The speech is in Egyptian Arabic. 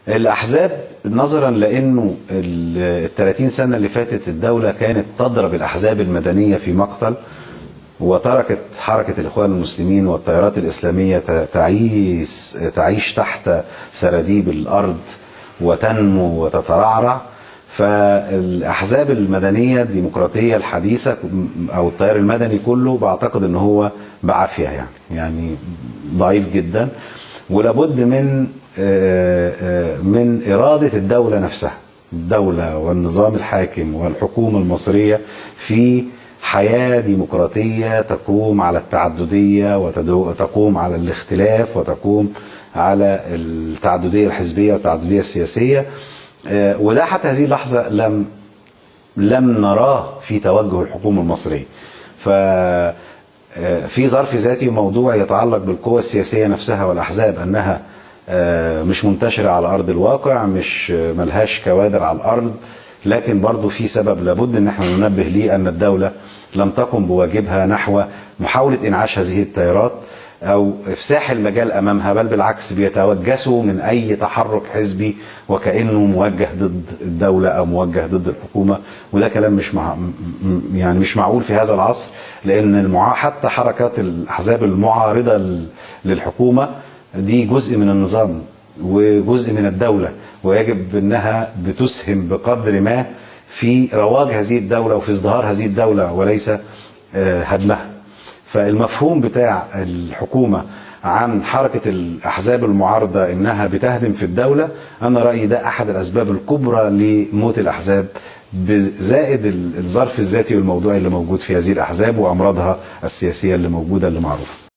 الأحزاب نظرا لأنه ال 30 سنة اللي فاتت الدولة كانت تضرب الأحزاب المدنية في مقتل وتركت حركة الإخوان المسلمين والتيارات الإسلامية ت- تعيش تعيش تحت سراديب الأرض وتنمو وتترعرع فالأحزاب المدنية الديمقراطية الحديثة أو التيار المدني كله بعتقد أن هو بعافية يعني يعني ضعيف جدا ولابد من آه، آه، من إرادة الدولة نفسها الدولة والنظام الحاكم والحكومة المصرية في حياة ديمقراطية تقوم على التعددية وتقوم على الاختلاف وتقوم على التعددية الحزبية والتعددية السياسية آه، وده حتى هذه اللحظة لم لم نراه في توجه الحكومة المصرية ف آه، في ظرف ذاتي موضوع يتعلق بالقوى السياسية نفسها والأحزاب أنها آه، مش منتشرة على أرض الواقع مش آه، ملهاش كوادر على الأرض لكن برضو في سبب لابد ان احنا ننبه ليه ان الدولة لم تقم بواجبها نحو محاولة انعاش هذه التيارات او افساح المجال امامها بل بالعكس بيتوجسوا من اي تحرك حزبي وكانه موجه ضد الدوله او موجه ضد الحكومه وده كلام مش مع م- م- يعني مش معقول في هذا العصر لان المعا حتى حركات الاحزاب المعارضه لل- للحكومه دي جزء من النظام وجزء من الدوله ويجب انها بتسهم بقدر ما في رواج هذه الدوله وفي ازدهار هذه الدوله وليس آه، هدمها فالمفهوم بتاع الحكومة عن حركة الأحزاب المعارضة إنها بتهدم في الدولة أنا رأيي ده أحد الأسباب الكبرى لموت الأحزاب زائد الظرف الذاتي والموضوعي اللي موجود في هذه الأحزاب وأمراضها السياسية اللي موجودة اللي معروفة